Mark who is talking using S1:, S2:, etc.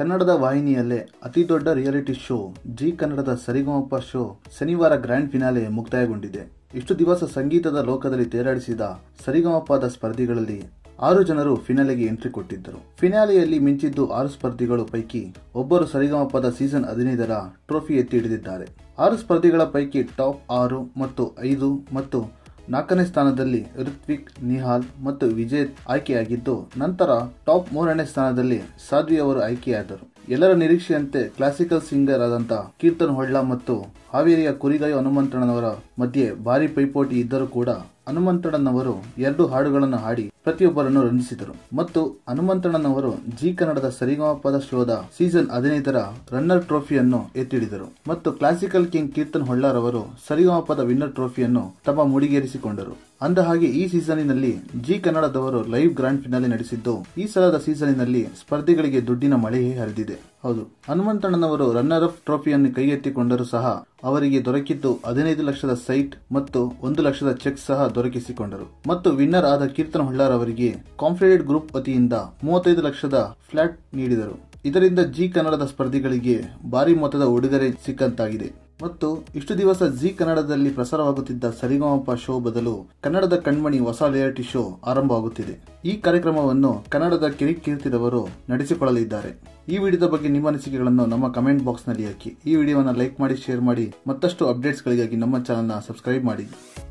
S1: ಕನ್ನಡದ ವಾಹಿನಿಯಲ್ಲೇ ಅತಿ ದೊಡ್ಡ ರಿಯಾಲಿಟಿ ಶೋ ಜಿ ಕನ್ನಡದ ಸರಿಗಮಪ ಶೋ ಶನಿವಾರ ಗ್ರ್ಯಾಂಡ್ ಫಿನಾಲೆ ಮುಕ್ತಾಯಗೊಂಡಿದೆ ಇಷ್ಟು ದಿವಸ ಸಂಗೀತದ ಲೋಕದಲ್ಲಿ ತೇರಾಡಿಸಿದ ಸರಿಗಮಪದ ಸ್ಪರ್ಧಿಗಳಲ್ಲಿ ಆರು ಜನರು ಫಿನಾಲೆಗೆ ಎಂಟ್ರಿ ಕೊಟ್ಟಿದ್ದರು ಫಿನಾಲೆಯಲ್ಲಿ ಮಿಂಚಿದ್ದು ಆರು ಸ್ಪರ್ಧಿಗಳು ಪೈಕಿ ಒಬ್ಬರು ಸರಿಗಮಪದ ಸೀಸನ್ ಹದಿನೈದರ ಟ್ರೋಫಿ ಎತ್ತಿ ಹಿಡಿದಿದ್ದಾರೆ ಆರು ಸ್ಪರ್ಧಿಗಳ ಪೈಕಿ ಟಾಪ್ ಆರು ಮತ್ತು ಐದು ಮತ್ತು ನಾಲ್ಕನೇ ಸ್ಥಾನದಲ್ಲಿ ಋತ್ವಿಕ್ ನಿಹಾಲ್ ಮತ್ತು ವಿಜಯ್ ಆಯ್ಕೆಯಾಗಿದ್ದು ನಂತರ ಟಾಪ್ ಮೂರನೇ ಸ್ಥಾನದಲ್ಲಿ ಸಾಧ್ವಿ ಅವರು ಆಯ್ಕೆಯಾದರು ಎಲ್ಲರ ನಿರೀಕ್ಷೆಯಂತೆ ಕ್ಲಾಸಿಕಲ್ ಸಿಂಗರ್ ಆದಂತ ಕೀರ್ತನ್ ಹೊಳ್ಳ ಮತ್ತು ಹಾವೇರಿಯ ಕುರಿಗಾಯಿ ಹನುಮಂತಣ್ಣನವರ ಮಧ್ಯೆ ಭಾರಿ ಪೈಪೋಟಿ ಇದ್ದರೂ ಕೂಡ ಹನುಮಂತಣ್ಣನವರು ಎರಡು ಹಾಡುಗಳನ್ನು ಹಾಡಿ ಪ್ರತಿಯೊಬ್ಬರನ್ನು ರಂಜಿಸಿದರು ಮತ್ತು ಹನುಮಂತಣ್ಣನವರು ಜಿ ಕನ್ನಡದ ಸರಿಗಮಪದ ಶೋದ ಸೀಸನ್ ಹದಿನೈದರ ರನ್ನರ್ ಟ್ರೋಫಿಯನ್ನು ಎತ್ತಿಡಿದರು ಮತ್ತು ಕ್ಲಾಸಿಕಲ್ ಕಿಂಗ್ ಕೀರ್ತನ್ ಹೊಳ್ಳಾರವರು ಸರಿಗಮಪದ ವಿನ್ನರ್ ಟ್ರೋಫಿಯನ್ನು ತಮ್ಮ ಮುಡಿಗೇರಿಸಿಕೊಂಡರು ಅಂದ ಹಾಗೆ ಈ ಸೀಸನಿನಲ್ಲಿ ಜಿ ಕನ್ನಡದವರು ಲೈವ್ ಗ್ರಾಂಡ್ ಫಿನಾಲೆ ನಡೆಸಿದ್ದು ಈ ಸಲದ ಸೀಸನಿನಲ್ಲಿ ಸ್ಪರ್ಧಿಗಳಿಗೆ ದುಡ್ಡಿನ ಮಳೆಯೇ ಹರಿದಿದೆ ಹೌದು ಹನುಮಂತಣ್ಣನವರು ರನ್ನರ್ ಅಪ್ ಟ್ರೋಫಿಯನ್ನು ಕೈಗೆತ್ತಿಕೊಂಡರೂ ಸಹ ಅವರಿಗೆ ದೊರಕಿದ್ದು ಹದಿನೈದು ಲಕ್ಷದ ಸೈಟ್ ಮತ್ತು ಒಂದು ಲಕ್ಷದ ಚೆಕ್ ಸಹ ದೊರಕಿಸಿಕೊಂಡರು ಮತ್ತು ವಿನ್ನರ್ ಆದ ಕೀರ್ತನ್ ಹೊಳ್ಳಾರ್ ಅವರಿಗೆ ಕಾಂಫಿಡೆಂಟ್ ಗ್ರೂಪ್ ವತಿಯಿಂದ ಮೂವತ್ತೈದು ಲಕ್ಷದ ಫ್ಲಾಟ್ ನೀಡಿದರು ಇದರಿಂದ ಜಿ ಕನ್ನಡದ ಸ್ಪರ್ಧಿಗಳಿಗೆ ಭಾರಿ ಮೊತ್ತದ ಉಡುಗೊರೆ ಸಿಕ್ಕಂತಾಗಿದೆ ಮತ್ತು ಇಷ್ಟು ದಿವಸ ಜಿ ಕನ್ನಡದಲ್ಲಿ ಪ್ರಸಾರವಾಗುತ್ತಿದ್ದ ಸರಿಗಮಪ ಶೋ ಬದಲು ಕನ್ನಡದ ಕಣ್ಮಣಿ ಹೊಸ ರಿಯಾಲಿಟಿ ಶೋ ಆರಂಭವಾಗುತ್ತಿದೆ ಈ ಕಾರ್ಯಕ್ರಮವನ್ನು ಕನ್ನಡದ ಕಿರಿಕೀರ್ತಿದವರು ನಡೆಸಿಕೊಳ್ಳಲಿದ್ದಾರೆ ಈ ವಿಡಿಯೋದ ಬಗ್ಗೆ ನಿಮ್ಮ ಅನಿಸಿಕೆಗಳನ್ನು ನಮ್ಮ ಕಮೆಂಟ್ ಬಾಕ್ಸ್ನಲ್ಲಿ ಹಾಕಿ ಈ ವಿಡಿಯೋವನ್ನು ಲೈಕ್ ಮಾಡಿ ಶೇರ್ ಮಾಡಿ ಮತ್ತಷ್ಟು ಅಪ್ಡೇಟ್ಸ್ಗಳಿಗಾಗಿ ನಮ್ಮ ಚಾನಲ್ನ ಸಬ್ಸ್ಕ್ರೈಬ್ ಮಾಡಿ